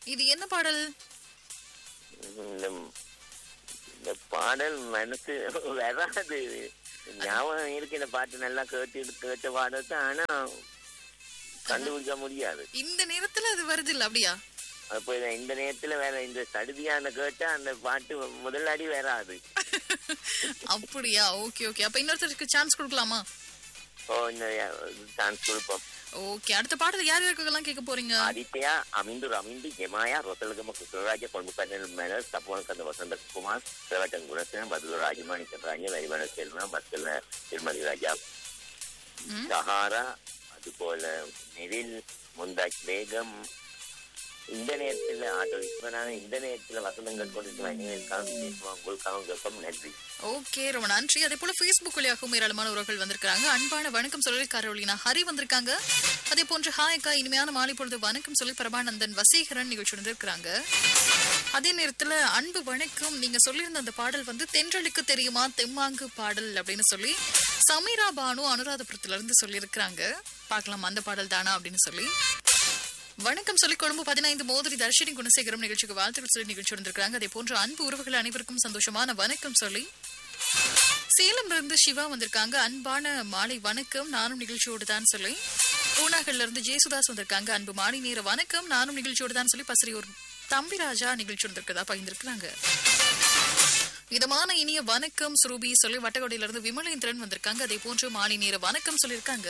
இது என்ன பாடல் இந்த இந்த பாடல் மனசு வராது ஞாபகம் இருக்கு இந்த பாட்டு நல்லா கேட்டு கேட்ட பாடல் தான் ஆனா கண்டுபிடிக்க முடியாது இந்த நேரத்துல அது வருது இல்ல அப்படியா அப்போ இத- இந்த நேரத்துல வேற இந்த சடுதியான கேட்டா அந்த பாட்டு முதலாடி வராது அப்படியா ஓகே ஓகே அப்ப இன்னொருத்தருக்கு சான்ஸ் கொடுக்கலாமா ஓ இந்த சான்ஸ் கொடுப்போம் ஓகே அடுத்த பாடல் யார் யாருக்கெல்லாம் கேட்க போறீங்க ஆதித்யா அமிந்து ரமிந்து ஜெமாயா ரொத்தலகம குசலராஜ கொண்டு பன்னெண்டு மேல தப்போன கந்த வசந்த குமார் சிவட்டன் குணசேன பதில் ராஜமாணி சந்திராஜ வைவன செல்வா பஸ்ல திருமதி ராஜா ம். சஹாரா அதுபோல நெரில் முந்தாஜ் பேகம் இந்த நேரத்துல ஆட்டோ விஸ்வனான இந்த நேரத்துல வசந்தங்கள் கொண்டு உங்களுக்காக கேட்போம் நன்றி ஓகே ரொம்ப நன்றி அதே போல Facebook வழியாகவும் ஏராளமான உறவுகள் வந்திருக்காங்க அன்பான வணக்கம் சொல்லி கரோலினா ஹரி வந்திருக்காங்க அதே போன்று ஹாய் அக்கா இனிமையான மாலை பொழுது வணக்கம் சொல்லி பிரபானந்தன் வசீகரன் நிகழ்ச்சி வந்திருக்காங்க அதே நேரத்துல அன்பு வணக்கம் நீங்க சொல்லியிருந்த அந்த பாடல் வந்து தென்றலுக்கு தெரியுமா தெம்மாங்கு பாடல் அப்படின்னு சொல்லி சமீரா பானு அனுராதபுரத்துல இருந்து சொல்லியிருக்கிறாங்க பார்க்கலாம் அந்த பாடல் தானா அப்படின்னு சொல்லி வணக்கம் சொல்லி கொழும்பு பதினைந்து மோதிரி தர்ஷினி குணசேகரம் நிகழ்ச்சிக்கு வாழ்த்துக்கள் சொல்லி நிகழ்ச்சி வந்திருக்காங்க அதே போன்று அன்பு உறவுகள் அனைவருக்கும் சந்தோஷமான வணக்கம் சொல்லி சேலம்ல இருந்து சிவா வந்திருக்காங்க அன்பான மாலை வணக்கம் நானும் நிகழ்ச்சியோடு தான் சொல்லி பூனாகல்ல இருந்து ஜேசுதாஸ் வந்திருக்காங்க அன்பு மாலை நேர வணக்கம் நானும் நிகழ்ச்சியோடு தான் சொல்லி பசரியூர் தம்பிராஜா நிகழ்ச்சி வந்திருக்கதா பகிர்ந்திருக்கிறாங்க இதமான இனிய வணக்கம் சுரூபி சொல்லி வட்டக்கோட்டையில இருந்து விமலேந்திரன் வந்திருக்காங்க அதே போன்று மாலை நேர வணக்கம் சொல்லியிருக்காங்க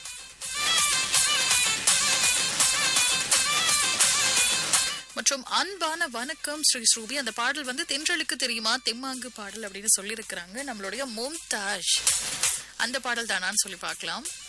மற்றும் அன்பான வணக்கம் ஸ்ரீ ஸ்ரூபி அந்த பாடல் வந்து தென்றலுக்கு தெரியுமா தெம்மாங்கு பாடல் அப்படின்னு சொல்லியிருக்கிறாங்க நம்மளுடைய மும்தாஜ் அந்த பாடல் தானான்னு சொல்லி பார்க்கலாம்